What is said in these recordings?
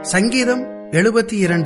சங்கீதம் எழுபத்தி இரண்டு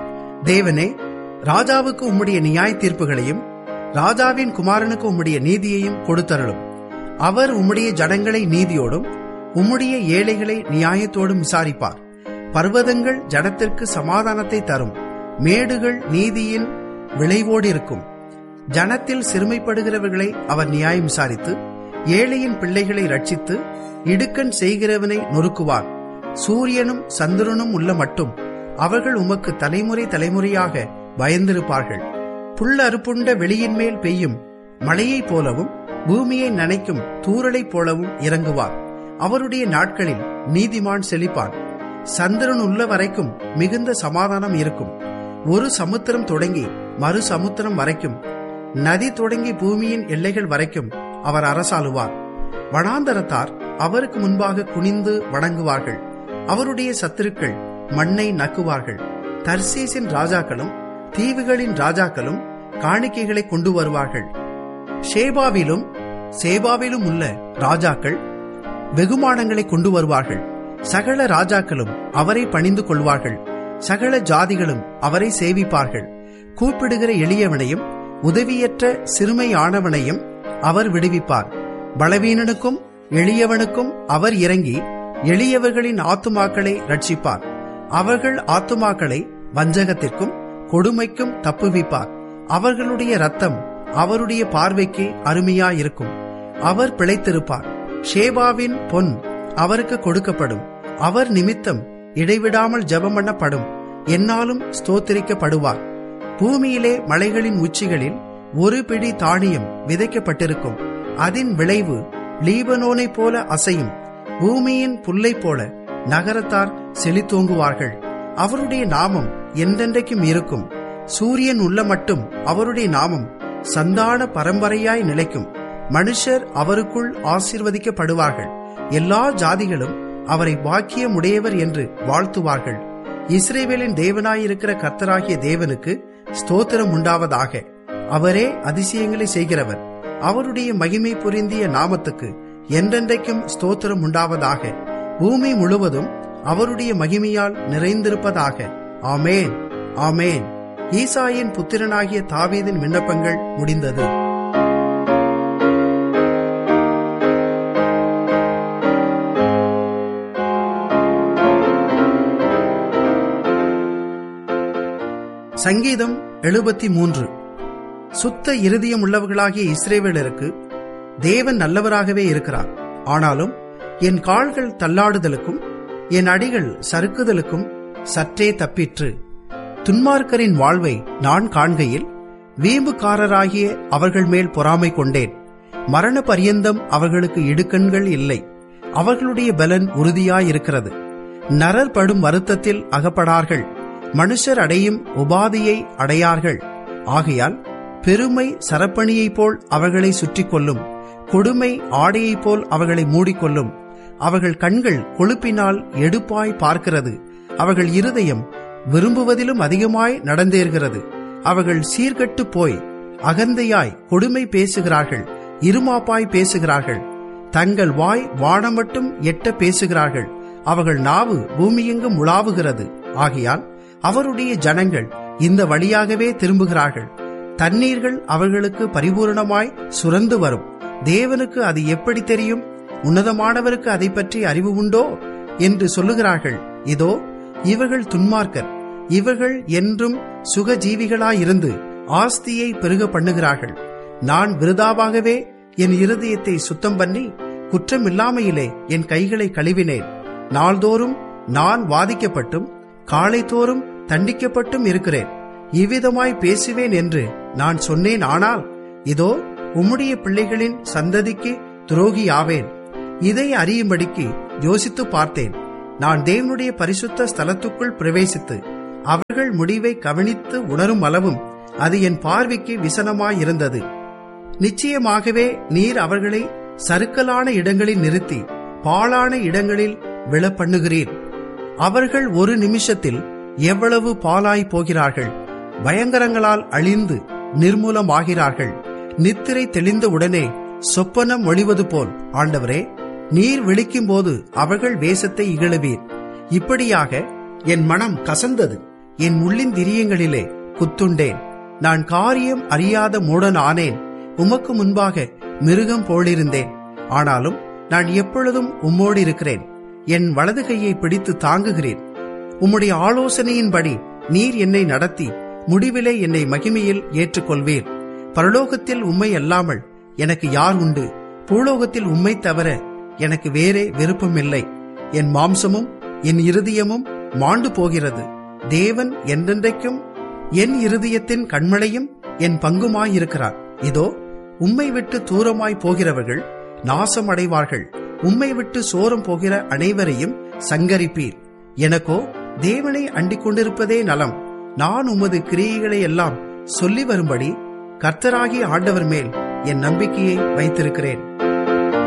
தேவனே ராஜாவுக்கு உம்முடைய நியாய தீர்ப்புகளையும் ராஜாவின் குமாரனுக்கு உம்முடைய நீதியையும் கொடுத்தருளும் அவர் உம்முடைய ஜனங்களை நீதியோடும் உம்முடைய ஏழைகளை நியாயத்தோடும் விசாரிப்பார் பர்வதங்கள் ஜனத்திற்கு சமாதானத்தை தரும் மேடுகள் நீதியின் விளைவோடு இருக்கும் ஜனத்தில் சிறுமைப்படுகிறவர்களை அவர் நியாயம் விசாரித்து ஏழையின் பிள்ளைகளை ரட்சித்து இடுக்கண் செய்கிறவனை நொறுக்குவார் சூரியனும் சந்திரனும் உள்ள மட்டும் அவர்கள் உமக்கு தலைமுறை தலைமுறையாக பயந்திருப்பார்கள் புல் அறுப்புண்ட வெளியின் மேல் பெய்யும் மழையைப் போலவும் பூமியை நனைக்கும் தூறலைப் போலவும் இறங்குவார் அவருடைய நாட்களில் நீதிமான் செழிப்பான் சந்திரன் உள்ள வரைக்கும் மிகுந்த சமாதானம் இருக்கும் ஒரு சமுத்திரம் தொடங்கி மறு சமுத்திரம் வரைக்கும் நதி தொடங்கி பூமியின் எல்லைகள் வரைக்கும் அவர் அரசாளுவார் வனாந்தரத்தார் அவருக்கு முன்பாக குனிந்து வணங்குவார்கள் அவருடைய சத்துருக்கள் மண்ணை நக்குவார்கள் தர்சீசின் ராஜாக்களும் தீவுகளின் ராஜாக்களும் காணிக்கைகளை கொண்டு வருவார்கள் ஷேபாவிலும் சேபாவிலும் உள்ள ராஜாக்கள் வெகுமானங்களை கொண்டு வருவார்கள் சகல ராஜாக்களும் அவரை பணிந்து கொள்வார்கள் சகல ஜாதிகளும் அவரை சேவிப்பார்கள் கூப்பிடுகிற எளியவனையும் உதவியற்ற சிறுமையானவனையும் அவர் விடுவிப்பார் பலவீனனுக்கும் எளியவனுக்கும் அவர் இறங்கி எளியவர்களின் ஆத்துமாக்களை ரட்சிப்பார் அவர்கள் ஆத்துமாக்களை வஞ்சகத்திற்கும் கொடுமைக்கும் தப்புவிப்பார் அவர்களுடைய ரத்தம் அவருடைய பார்வைக்கு அருமையாயிருக்கும் அவர் பிழைத்திருப்பார் ஷேபாவின் பொன் அவருக்கு கொடுக்கப்படும் அவர் நிமித்தம் இடைவிடாமல் ஜெபம் பண்ணப்படும் என்னாலும் ஸ்தோத்திரிக்கப்படுவார் பூமியிலே மலைகளின் உச்சிகளில் ஒரு பிடி தானியம் விதைக்கப்பட்டிருக்கும் அதன் விளைவு லீபனோனைப் போல அசையும் பூமியின் புல்லைப் போல நகரத்தார் செழித்தோங்குவார்கள் அவருடைய நாமம் என்றென்றைக்கும் இருக்கும் சூரியன் உள்ள மட்டும் அவருடைய நாமம் சந்தான பரம்பரையாய் நிலைக்கும் மனுஷர் அவருக்குள் ஆசீர்வதிக்கப்படுவார்கள் எல்லா ஜாதிகளும் அவரை பாக்கியமுடையவர் என்று வாழ்த்துவார்கள் இஸ்ரேவேலின் தேவனாயிருக்கிற கர்த்தராகிய தேவனுக்கு ஸ்தோத்திரம் உண்டாவதாக அவரே அதிசயங்களை செய்கிறவர் அவருடைய மகிமை புரிந்திய நாமத்துக்கு என்றென்றைக்கும் ஸ்தோத்திரம் உண்டாவதாக பூமி முழுவதும் அவருடைய மகிமையால் நிறைந்திருப்பதாக ஆமேன் ஆமேன் ஈசாயின் புத்திரனாகிய தாவீதின் விண்ணப்பங்கள் முடிந்தது சங்கீதம் எழுபத்தி மூன்று சுத்த இருதயம் உள்ளவர்களாகிய இஸ்ரேவேலருக்கு தேவன் நல்லவராகவே இருக்கிறார் ஆனாலும் என் கால்கள் தள்ளாடுதலுக்கும் என் அடிகள் சறுக்குதலுக்கும் சற்றே தப்பிற்று துன்மார்க்கரின் வாழ்வை நான் காண்கையில் வீம்புக்காரராகிய அவர்கள் மேல் பொறாமை கொண்டேன் மரண பரியந்தம் அவர்களுக்கு இடுக்கண்கள் இல்லை அவர்களுடைய பலன் உறுதியாயிருக்கிறது நரர் படும் வருத்தத்தில் அகப்படார்கள் மனுஷர் அடையும் உபாதியை அடையார்கள் ஆகையால் பெருமை சரப்பணியைப் போல் அவர்களை சுற்றி கொள்ளும் கொடுமை ஆடையைப் போல் அவர்களை மூடிக்கொள்ளும் அவர்கள் கண்கள் கொழுப்பினால் எடுப்பாய் பார்க்கிறது அவர்கள் இருதயம் விரும்புவதிலும் அதிகமாய் நடந்தேறுகிறது அவர்கள் சீர்கட்டு போய் அகந்தையாய் கொடுமை பேசுகிறார்கள் இருமாப்பாய் பேசுகிறார்கள் தங்கள் வாய் வானம் மட்டும் எட்ட பேசுகிறார்கள் அவர்கள் நாவு பூமியெங்கும் உலாவுகிறது ஆகையால் அவருடைய ஜனங்கள் இந்த வழியாகவே திரும்புகிறார்கள் தண்ணீர்கள் அவர்களுக்கு பரிபூரணமாய் சுரந்து வரும் தேவனுக்கு அது எப்படி தெரியும் உன்னதமானவருக்கு அதை பற்றி அறிவு உண்டோ என்று சொல்லுகிறார்கள் இதோ இவர்கள் துன்மார்க்கர் இவர்கள் என்றும் சுகஜீவிகளாயிருந்து ஆஸ்தியை பெருக பண்ணுகிறார்கள் நான் விருதாவாகவே என் இருதயத்தை சுத்தம் பண்ணி குற்றமில்லாமையிலே என் கைகளை கழுவினேன் நாள்தோறும் நான் வாதிக்கப்பட்டும் காலைதோறும் தண்டிக்கப்பட்டும் இருக்கிறேன் இவ்விதமாய் பேசுவேன் என்று நான் சொன்னேன் ஆனால் இதோ உம்முடைய பிள்ளைகளின் சந்ததிக்கு துரோகியாவேன் இதை அறியும்படிக்கு யோசித்து பார்த்தேன் நான் தேவனுடைய பரிசுத்த ஸ்தலத்துக்குள் பிரவேசித்து அவர்கள் முடிவை கவனித்து உணரும் அளவும் அது என் பார்வைக்கு விசனமாயிருந்தது நிச்சயமாகவே நீர் அவர்களை சறுக்கலான இடங்களில் நிறுத்தி பாழான இடங்களில் விழப்பண்ணுகிறீர் அவர்கள் ஒரு நிமிஷத்தில் எவ்வளவு பாலாய் போகிறார்கள் பயங்கரங்களால் அழிந்து நிர்மூலமாகிறார்கள் நித்திரை தெளிந்த உடனே சொப்பனம் ஒளிவது போல் ஆண்டவரே நீர் விழிக்கும் போது அவர்கள் வேஷத்தை இகழுவீர் இப்படியாக என் மனம் கசந்தது என் உள்ளின் திரியங்களிலே குத்துண்டேன் நான் காரியம் அறியாத மூடன் ஆனேன் உமக்கு முன்பாக மிருகம் போலிருந்தேன் ஆனாலும் நான் எப்பொழுதும் உம்மோடு இருக்கிறேன் என் வலது கையை பிடித்து தாங்குகிறேன் உம்முடைய ஆலோசனையின்படி நீர் என்னை நடத்தி முடிவிலே என்னை மகிமையில் ஏற்றுக்கொள்வீர் பரலோகத்தில் உம்மை அல்லாமல் எனக்கு யார் உண்டு பூலோகத்தில் உம்மை தவிர எனக்கு வேறே விருப்பமில்லை என் மாம்சமும் என் இருதயமும் மாண்டு போகிறது தேவன் என்றென்றைக்கும் என் இருதயத்தின் கண்மலையும் என் பங்குமாயிருக்கிறார் இதோ உம்மை விட்டு தூரமாய் போகிறவர்கள் நாசம் அடைவார்கள் உம்மை விட்டு சோரம் போகிற அனைவரையும் சங்கரிப்பீர் எனக்கோ தேவனை அண்டிக் கொண்டிருப்பதே நலம் நான் உமது கிரியைகளை எல்லாம் சொல்லி வரும்படி கர்த்தராகிய ஆண்டவர் மேல் என் நம்பிக்கையை வைத்திருக்கிறேன்